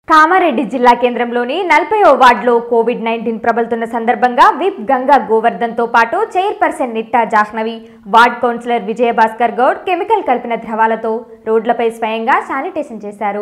కామారెడ్డి జిల్లా కేంద్రంలోని నలభైవ వార్డులో కోవిడ్ నైన్టీన్ ప్రబలుతున్న సందర్భంగా విప్ గంగా గోవర్ధన్తో పాటు chairperson Nitta Jahnavi ward councillor Vijayabhaskar Goud chemical కలిపిన ద్రవాలతో రోడ్లపై స్వయంగా శానిటేషన్ చేశారు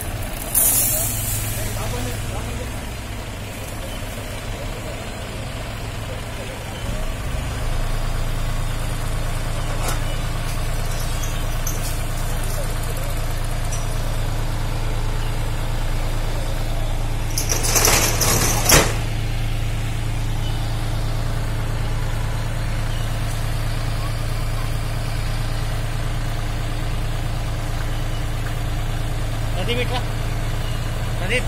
ప్రదీప్ ఇట్లా ప్రదీప్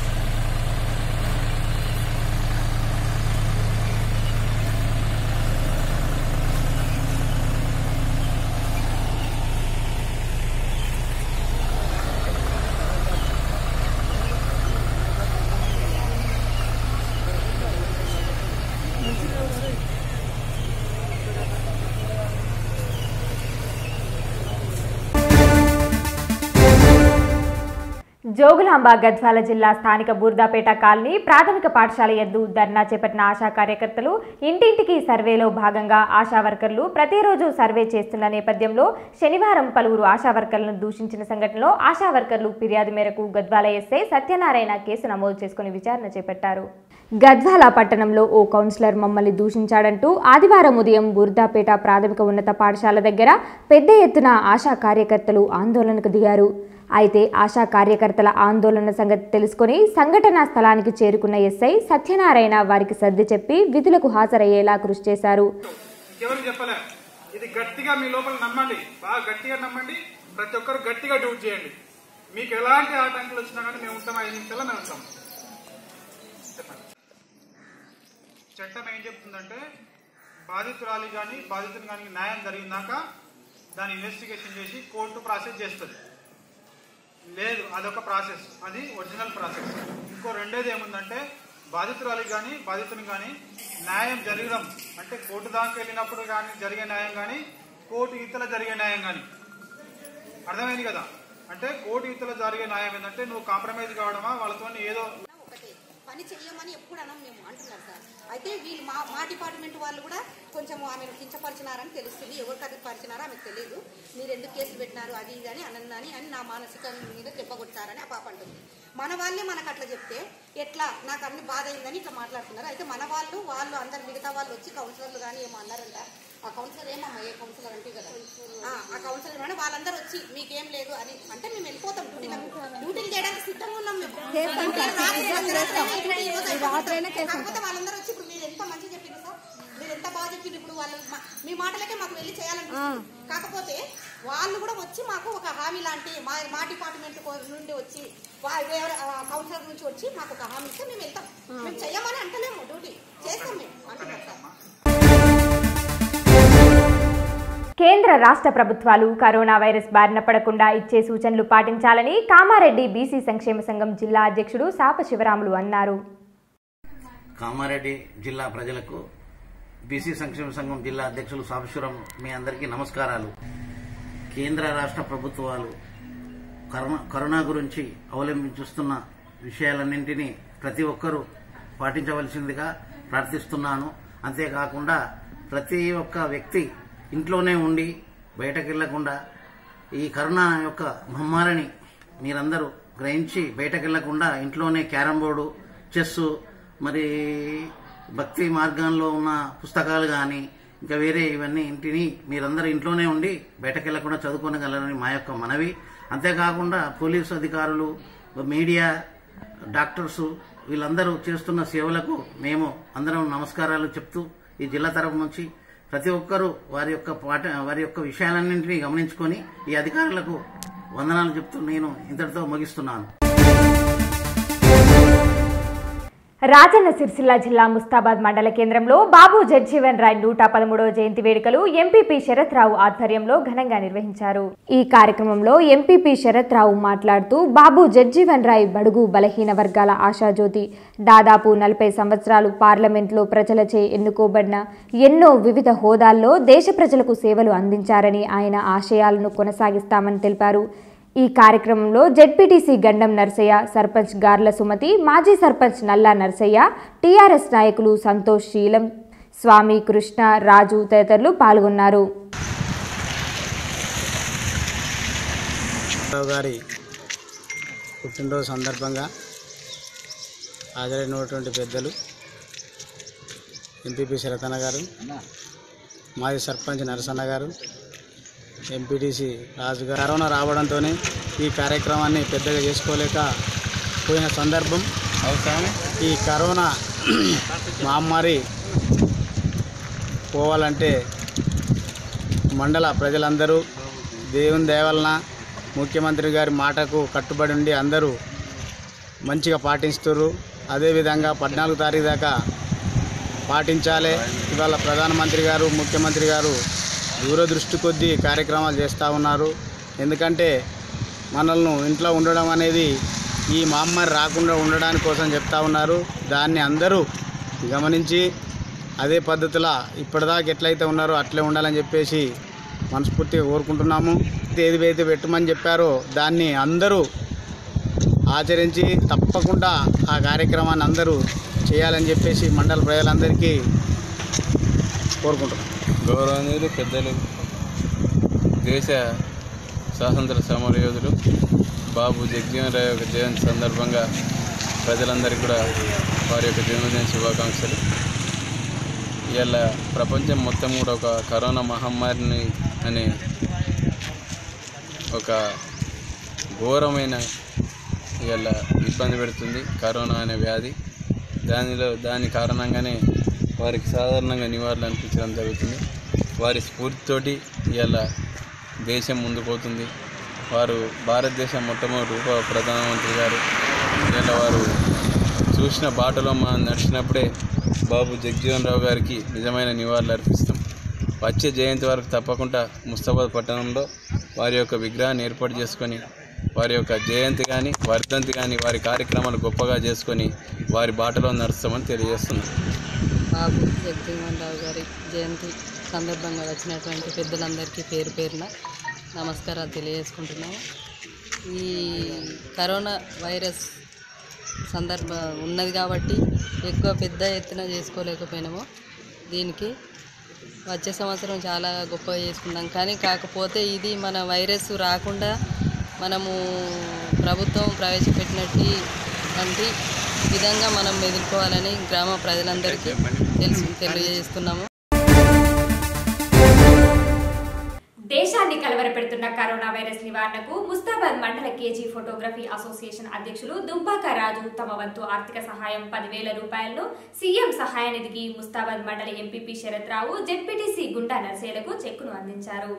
జోగులాంబ గద్వాల జిల్లా స్థానిక బూర్దాపేట కాలనీ ప్రాథమిక పాఠశాల ఎద్దు ధర్నా చేపట్టిన ఆశా కార్యకర్తలు ఇంటింటికి సర్వేలో భాగంగా ఆశా వర్కర్లు ప్రతిరోజు సర్వే చేస్తున్న నేపథ్యంలో శనివారం పలువురు ఆశా వర్కర్లను దూషించిన సంఘటనలో ఆశా వర్కర్లు ఫిర్యాదు మేరకు గద్వాల ఎస్ఐ సత్యనారాయణ కేసు నమోదు చేసుకుని విచారణ చేపట్టారు గద్వాల పట్టణంలో ఓ కౌన్సిలర్ మమ్మల్ని దూషించాడంటూ ఆదివారం ఉదయం బుర్దాపేట ప్రాథమిక ఉన్నత పాఠశాల దగ్గర పెద్ద ఎత్తున ఆశా కార్యకర్తలు ఆందోళనకు దిగారు అయితే ఆశా కార్యకర్తల ఆందోళన సంగతి తెలుసుకొని సంఘటనా స్థలానికి చేరుకున్న ఎస్ఐ సత్యనారాయణ వారికి సర్ది చెప్పి విధులకు హాజరయ్యేలా కృషి చేశారు ఇంకెవరికి చెప్పలే ఇది గట్టిగా మీ లోపల నమ్మండి బాగా గట్టిగా నమ్మండి ప్రతి ఒక్కరు గట్టిగా డ్యూట్ చేయండి మీకు ఎలాంటి ఆటంకులు వచ్చినా కానీ మేము ఉంటాం ఐదు నిమిషాల్లో మేము ఉంటాం చెప్పండి చట్టం ఏం చెప్తుందంటే బాధితురాలి కానీ బాధితుని కానీ న్యాయం జరిగిందాక దాన్ని ఇన్వెస్టిగేషన్ చేసి కోర్టు ప్రాసెస్ చేస్తుంది లేదు అదొక ప్రాసెస్ అది ఒరిజినల్ ప్రాసెస్ ఇంకో రెండోది ఏముందంటే బాధితురాలికి కానీ బాధితుని కానీ న్యాయం జరగడం అంటే కోర్టు దాకా వెళ్ళినప్పుడు కానీ జరిగే న్యాయం కానీ కోర్టు ఈతల జరిగే న్యాయం కానీ అర్థమైంది కదా అంటే కోర్టు ఈతల జరిగే న్యాయం ఏంటంటే నువ్వు కాంప్రమైజ్ కావడమా వాళ్ళతో ఏదో ఒకటే పని చెయ్యమని ఎప్పుడు అనం మేము అంటున్నారు సార్ అయితే వీళ్ళు మా మా డిపార్ట్మెంట్ వాళ్ళు కూడా కొంచెం ఆమెను కించపరిచినారని తెలుస్తుంది ఎవరికి అది పరిచినారో ఆమెకు తెలియదు మీరు ఎందుకు కేసులు పెట్టినారు అది ఇది అని అనందని అని నా మానసిక మీద చెప్పగొట్టారని ఆ పాప అంటుంది మన వాళ్ళే మనకు అట్లా చెప్తే ఎట్లా నాకు అన్ని బాధ అయిందని ఇట్లా మాట్లాడుతున్నారు అయితే మన వాళ్ళు వాళ్ళు అందరు మిగతా వాళ్ళు వచ్చి కౌన్సిలర్లు కానీ ఏమో అన్నారంట ఆ కౌన్సిలర్ ఏమమ్మా ఏ కౌన్సిలర్ అంటే కదా ఆ, ఆ కౌన్సిలర్ ఏమన్నా వాళ్ళందరూ వచ్చి మీకేం లేదు అని అంటే మేము వెళ్ళిపోతాం డ్యూటీలకు డ్యూటీలు చేయడానికి సిద్ధంగా ఉన్నాం మేము రాత్రైనా కాకపోతే వాళ్ళందరూ వచ్చి ఇప్పుడు మీరు ఎంత మంచి చెప్పింది సార్ మీరు ఎంత బాగా చెప్పింది ఇప్పుడు వాళ్ళు మా- మీ మాటలకే మాకు వెళ్ళి చేయాలనిపిస్తుంది కాకపోతే వాళ్ళు కూడా వచ్చి మాకు ఒక హామీ లాంటి మా మా డిపార్ట్మెంట్ నుండి వచ్చి వా- వేరే కౌన్సిలర్ నుంచి వచ్చి మాకు ఒక హామీ ఇస్తే మేము వెళ్తాం మేము చెయ్యమని అంటలేము డ్యూటీ చేస్తాం మేము అంటున్నాం సార్ కేంద్ర రాష్ట్ర ప్రభుత్వాలు కరోనా వైరస్ బారిన పడకుండా ఇచ్చే సూచనలు పాటించాలని కామారెడ్డి బీసీ సంక్షేమ సంఘం జిల్లా అధ్యక్షుడు సాప శివరాములు అన్నారు కామారెడ్డి జిల్లా ప్రజలకు బీసీ సంక్షేమ సంఘం జిల్లా అధ్యక్షులు సాంబశివరం మీ అందరికీ నమస్కారాలు కేంద్ర రాష్ట్ర ప్రభుత్వాలు కరోనా కరోనా గురించి అవలంబించుస్తున్న విషయాలన్నింటినీ ప్రతి ఒక్కరూ పాటించవలసిందిగా ప్రార్థిస్తున్నాను అంతేకాకుండా ప్రతి ఒక్క వ్యక్తి ఇంట్లోనే ఉండి బయటకు వెళ్లకుండా ఈ కరోనా యొక్క మహమ్మారిని మీరందరూ గ్రహించి బయటకు వెళ్లకుండా ఇంట్లోనే క్యారం బోర్డు చెస్ మరి భక్తి మార్గంలో ఉన్న పుస్తకాలు కానీ ఇంకా వేరే ఇవన్నీ ఇంటిని మీరందరూ ఇంట్లోనే ఉండి బయటకు వెళ్లకుండా చదువుకోనగలరని మా యొక్క మనవి అంతేకాకుండా పోలీసు అధికారులు మీడియా డాక్టర్స్ వీళ్ళందరూ చేస్తున్న సేవలకు మేము అందరం నమస్కారాలు చెప్తూ ఈ జిల్లా తరపు నుంచి ప్రతి ఒక్కరూ వారి యొక్క పాట వారి యొక్క విషయాలన్నింటినీ గమనించుకొని ఈ అధికారులకు వందనాలు చెప్తూ నేను ఇంతటితో ముగిస్తున్నాను రాజన్న సిరిసిల్ల జిల్లా ముస్తాబాద్ మండల కేంద్రంలో బాబు జగ్జీవన్ రాయ్ నూట పదమూడవ జయంతి వేడుకలు ఎంపీపీ శరత్ రావు ఆధ్వర్యంలో ఘనంగా నిర్వహించారు ఈ కార్యక్రమంలో ఎంపీపీ శరత్ రావు మాట్లాడుతూ బాబు జగ్జీవన్ రాయ్ బడుగు బలహీన వర్గాల ఆశాజ్యోతి దాదాపు నలభై సంవత్సరాలు పార్లమెంట్లో ప్రజలచే ఎన్నుకోబడిన ఎన్నో వివిధ హోదాల్లో దేశ ప్రజలకు సేవలు అందించారని ఆయన ఆశయాలను కొనసాగిస్తామని తెలిపారు ఈ కార్యక్రమంలో జెడ్పీటీసీ గండం నర్సయ్య సర్పంచ్ గార్ల సుమతి మాజీ సర్పంచ్ నల్లా నర్సయ్య టీఆర్ఎస్ నాయకులు సంతోష్ శీలం స్వామి కృష్ణ రాజు తదితరులు పాల్గొన్నారు రావు గారి పుట్టినరోజు సందర్భంగా హాజరైనటువంటి పెద్దలు ఎంపీపీ శరతన్న గారు మాజీ సర్పంచ్ నరసన్న గారు ఎంపీటీసీ రాజు గారు కరోనా రావడంతో ఈ కార్యక్రమాన్ని పెద్దగా చేసుకోలేక పోయిన సందర్భం ఈ కరోనా మహమ్మారి పోవాలంటే మండల ప్రజలందరూ దేవుని దయవలన ముఖ్యమంత్రి గారి మాటకు కట్టుబడి ఉండి అందరూ మంచిగా పాటిస్తున్నారు అదేవిధంగా పద్నాలుగు తారీఖు దాకా పాటించాలి ఇవాళ ప్రధానమంత్రి గారు ముఖ్యమంత్రి గారు దూరదృష్టి కొద్దీ కార్యక్రమాలు చేస్తూ ఉన్నారు ఎందుకంటే మనల్ని ఇంట్లో ఉండడం అనేది ఈ మహమ్మారి రాకుండా ఉండడానికి కోసం చెప్తా ఉన్నారు దాన్ని అందరూ గమనించి అదే పద్ధతిలో ఇప్పటిదాకా ఎట్లయితే ఉన్నారో అట్లే ఉండాలని చెప్పేసి మనస్ఫూర్తిగా కోరుకుంటున్నాము ఏది అయితే పెట్టమని చెప్పారో దాన్ని అందరూ ఆచరించి తప్పకుండా ఆ కార్యక్రమాన్ని అందరూ చేయాలని చెప్పేసి మండల ప్రజలందరికీ కోరుకుంటున్నాం గౌరవనీయులు పెద్దలు దేశ స్వాతంత్ర సమరయోధులు బాబు జగజీవన్ రావు యొక్క జయంతి సందర్భంగా ప్రజలందరికీ కూడా వారి యొక్క జన్మదిన శుభాకాంక్షలు ఇవాళ ప్రపంచం మొత్తం కూడా ఒక కరోనా మహమ్మారిని అనే ఒక ఘోరమైన ఇవాళ ఇబ్బంది పెడుతుంది కరోనా అనే వ్యాధి దానిలో దాని కారణంగానే వారికి సాధారణంగా నివారణ అనిపించడం జరుగుతుంది వారి స్ఫూర్తితోటి ఇవాళ దేశం ముందుకు పోతుంది వారు భారతదేశం మొట్టమొదటి ఉప ప్రధానమంత్రి గారు ఇవాళ వారు చూసిన బాటలో మనం నడిచినప్పుడే బాబు జగజీవన్ రావు గారికి నిజమైన నివాళులు అర్పిస్తాం వచ్చే జయంతి వరకు తప్పకుండా ముస్తాబాద్ పట్టణంలో వారి యొక్క విగ్రహాన్ని ఏర్పాటు చేసుకొని వారి యొక్క జయంతి కానీ వర్ధంతి కానీ వారి కార్యక్రమాలు గొప్పగా చేసుకొని వారి బాటలో నడుస్తామని తెలియజేస్తున్నాం బాబు జగజీవన్ రావు గారి జయంతి సందర్భంగా వచ్చినటువంటి పెద్దలందరికీ పేరు పేరున నమస్కారాలు తెలియజేసుకుంటున్నాము ఈ కరోనా వైరస్ సందర్భ ఉన్నది కాబట్టి ఎక్కువ పెద్ద ఎత్తున చేసుకోలేకపోయినాము దీనికి వచ్చే సంవత్సరం చాలా గొప్పగా చేసుకుందాం కానీ కాకపోతే ఇది మన వైరస్ రాకుండా మనము ప్రభుత్వం ప్రవేశపెట్టినట్టు వంటి విధంగా మనం ఎదుర్కోవాలని గ్రామ ప్రజలందరికీ తెలుసు తెలియజేస్తున్నాము దేశాన్ని కలవరపెడుతున్న కరోనా వైరస్ నివారణకు ముస్తాబాద్ మండల కేజీ ఫోటోగ్రఫీ అసోసియేషన్ అధ్యక్షులు దుబ్బాక రాజు తమ వంతు ఆర్థిక సహాయం పదివేల రూపాయలను సీఎం సహాయ నిధికి ముస్తాబాద్ మండల ఎంపీపీ శరత్ రావు జెడ్పీటీసీ గుండా నర్సేలకు చెక్కును అందించారు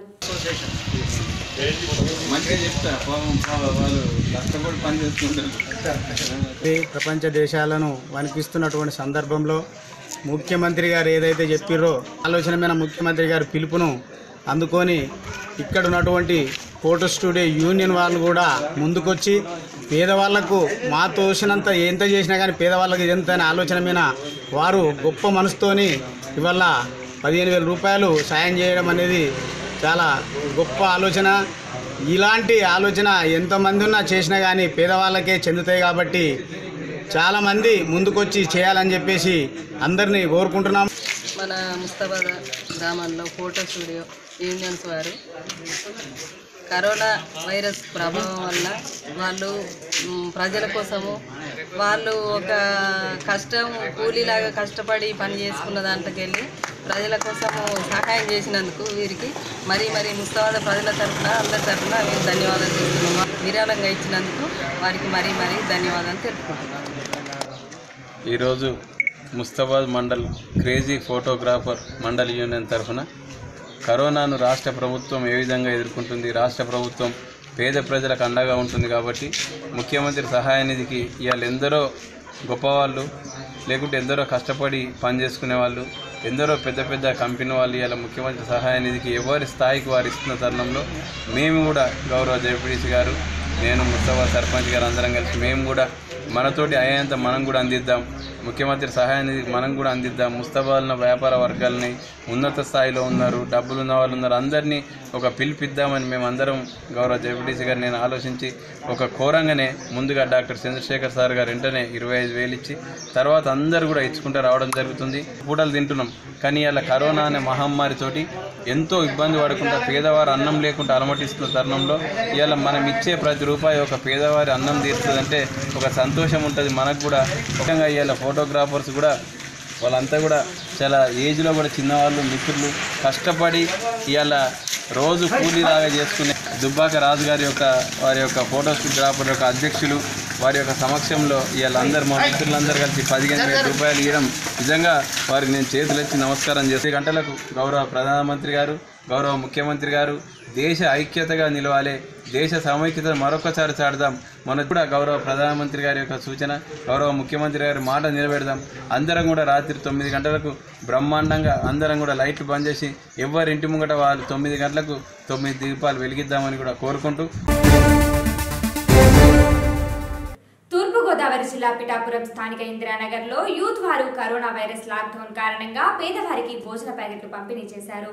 మంచిగా చెప్తా వాళ్ళు కష్టపడి పని చేస్తుంటారు ఈ ప్రపంచ దేశాలను వణికిస్తున్నటువంటి సందర్భంలో ముఖ్యమంత్రి గారు ఏదైతే చెప్పిర్రో ఆలోచనమైన ముఖ్యమంత్రి గారి పిలుపును అందుకొని ఇక్కడ ఉన్నటువంటి ఫోటో స్టూడియో యూనియన్ వాళ్ళు కూడా ముందుకొచ్చి పేదవాళ్లకు మా తోసినంత ఎంత చేసినా కానీ పేదవాళ్ళకి ఎంత అనే ఆలోచన మీద వారు గొప్ప మనసుతోని ఇవాళ పదిహేను వేల రూపాయలు సాయం చేయడం అనేది చాలా గొప్ప ఆలోచన ఇలాంటి ఆలోచన ఎంతమంది ఉన్నా చేసినా కానీ పేదవాళ్ళకే చెందుతాయి కాబట్టి చాలామంది ముందుకొచ్చి చేయాలని చెప్పేసి అందరినీ కోరుకుంటున్నాం మన ముస్తాబాద్ గ్రామంలో ఫోటో స్టూడియో యూనియన్స్ వారు కరోనా వైరస్ ప్రభావం వల్ల వాళ్ళు మ్, ప్రజల కోసము వాళ్ళు ఒక కష్టం కూలీలాగా కష్టపడి పని చేసుకున్న దాంట్లోకి వెళ్ళి ప్రజల కోసము సహాయం చేసినందుకు వీరికి మరీ మరీ ముస్తాబాద్ ప్రజల తరఫున అందరి తరఫున మేము ధన్యవాదాలు చేస్తున్నాము విరాళంగా ఇచ్చినందుకు వారికి మరీ మరీ ధన్యవాదాలు తెలుపుకుంటున్నాము ఈరోజు Mustabad mandal crazy photographer mandal union తరఫున కరోనాను రాష్ట్ర ప్రభుత్వం ఏ విధంగా ఎదుర్కొంటుంది రాష్ట్ర ప్రభుత్వం పేద ప్రజలకు అండగా ఉంటుంది కాబట్టి ముఖ్యమంత్రి సహాయ నిధికి ఇవాళ ఎందరో గొప్పవాళ్ళు లేకుంటే ఎందరో కష్టపడి పనిచేసుకునే వాళ్ళు ఎందరో పెద్ద పెద్ద కంపెనీ వాళ్ళు ఇవాళ ముఖ్యమంత్రి సహాయ నిధికి ఎవరి స్థాయికి వారు ఇస్తున్న తరుణంలో మేము కూడా గౌరవ జయపీడీసీ గారు నేను ముస్తఫా సర్పంచ్ గారు అందరం కలిసి మేము కూడా మనతోటి అయ్యేంత మనం కూడా అందిద్దాం ముఖ్యమంత్రి సహాయ నిధికి మనం కూడా అందిద్దాం ముస్తాబాలున్న వ్యాపార వర్గాలని ఉన్నత స్థాయిలో ఉన్నారు డబ్బులు ఉన్న వాళ్ళు ఉన్నారు అందరినీ ఒక పిలిపిద్దామని మేము అందరం గౌరవ జెపిటీసీ గారు నేను ఆలోచించి ఒక ఘోరంగానే ముందుగా డాక్టర్ చంద్రశేఖర్ సార్ గారు వెంటనే ఇరవై ఐదు వేలు ఇచ్చి తర్వాత అందరూ కూడా ఇచ్చుకుంటూ రావడం జరుగుతుంది పూటలు తింటున్నాం కానీ ఇలా కరోనా అనే మహమ్మారితోటి ఎంతో ఇబ్బంది పడకుండా పేదవారు అన్నం లేకుండా అలమటిస్తున్న తరుణంలో ఇవాళ మనం ఇచ్చే ప్రతి రూపాయి ఒక పేదవారి అన్నం తీరుతుందంటే ఒక సంతోషం ఉంటుంది మనకు కూడా ముఖ్యంగా ఇవాళ ఫోటోగ్రాఫర్స్ కూడా వాళ్ళంతా కూడా చాలా ఏజ్లో కూడా చిన్నవాళ్ళు మిత్రులు కష్టపడి ఇవాళ రోజు కూలీలాగా చేసుకునే దుబ్బాక రాజు గారి యొక్క వారి యొక్క ఫోటోగ్రాఫర్ యొక్క అధ్యక్షులు వారి యొక్క సమక్షంలో వీళ్ళందరూ మా మిత్రులందరూ కలిసి పదిహేను వేల రూపాయలు ఇవ్వడం నిజంగా వారికి నేను చేతులెత్తి నమస్కారం చేసే గంటలకు గౌరవ ప్రధానమంత్రి గారు గౌరవ ముఖ్యమంత్రి గారు దేశ ఐక్యతగా నిలవాలి దేశ సమైక్యతను మరొకసారి చాడదాం మన కూడా గౌరవ ప్రధానమంత్రి గారి యొక్క సూచన గౌరవ ముఖ్యమంత్రి గారి మాట నిలబెడదాం అందరం కూడా రాత్రి తొమ్మిది గంటలకు బ్రహ్మాండంగా అందరం కూడా లైట్లు బంద్ చేసి ఎవరి ఇంటి ముంగట వాళ్ళు తొమ్మిది గంటలకు తొమ్మిది దీపాలు వెలిగిద్దామని కూడా కోరుకుంటూ తూర్పుగోదావరి జిల్లా పిఠాపురం స్థానిక ఇందిరానగర్లో యూత్ వారు కరోనా వైరస్ లాక్డౌన్ కారణంగా పేదవారికి భోజన ప్యాకెట్లు పంపిణీ చేశారు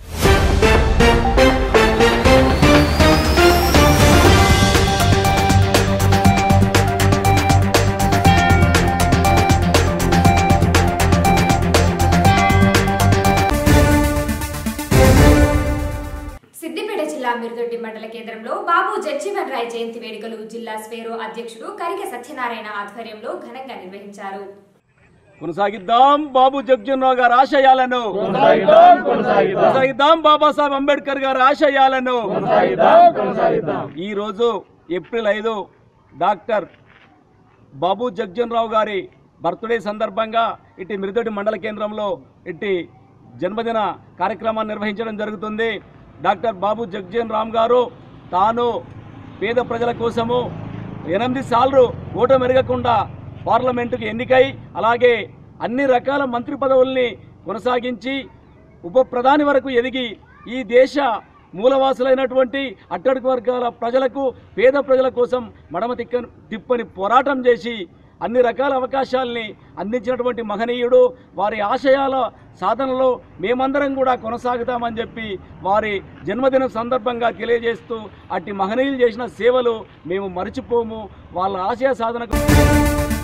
సిద్దిపేట జిల్లా మిరుదొడ్డి మండల కేంద్రంలో బాబు జగ్జీవన్ రాయ్ జయంతి వేడుకలు జిల్లా స్వేరో అధ్యక్షుడు కరిక సత్యనారాయణ ఆధ్వర్యంలో ఘనంగా నిర్వహించారు కొనసాగిద్దాం బాబు జగ్జన్ రావు గారి ఆశయాలను కొనసాగిద్దాం బాబాసాహెబ్ అంబేద్కర్ గారి ఆశయాలను ఈ రోజు ఏప్రిల్ ఐదు డాక్టర్ బాబు జగ్జన్ రావు గారి బర్త్డే సందర్భంగా ఇటు మిరుదొడ్డి మండల కేంద్రంలో ఇటు జన్మదిన కార్యక్రమాన్ని నిర్వహించడం జరుగుతుంది డాక్టర్ బాబు జగ్జన్ రామ్ గారు తాను పేద ప్రజల కోసము ఎనిమిది సార్లు ఓటు మెరగకుండా పార్లమెంటుకు ఎన్నికై అలాగే అన్ని రకాల మంత్రి పదవుల్ని కొనసాగించి ఉప ప్రధాని వరకు ఎదిగి ఈ దేశ మూలవాసులైనటువంటి అట్టడుగు వర్గాల ప్రజలకు పేద ప్రజల కోసం మడమ తిక్క తిప్పని పోరాటం చేసి అన్ని రకాల అవకాశాల్ని అందించినటువంటి మహనీయుడు వారి ఆశయాల సాధనలో మేమందరం కూడా కొనసాగుతామని చెప్పి వారి జన్మదినం సందర్భంగా తెలియజేస్తూ అట్టి మహనీయులు చేసిన సేవలు మేము మర్చిపోము వాళ్ళ ఆశయ సాధనకు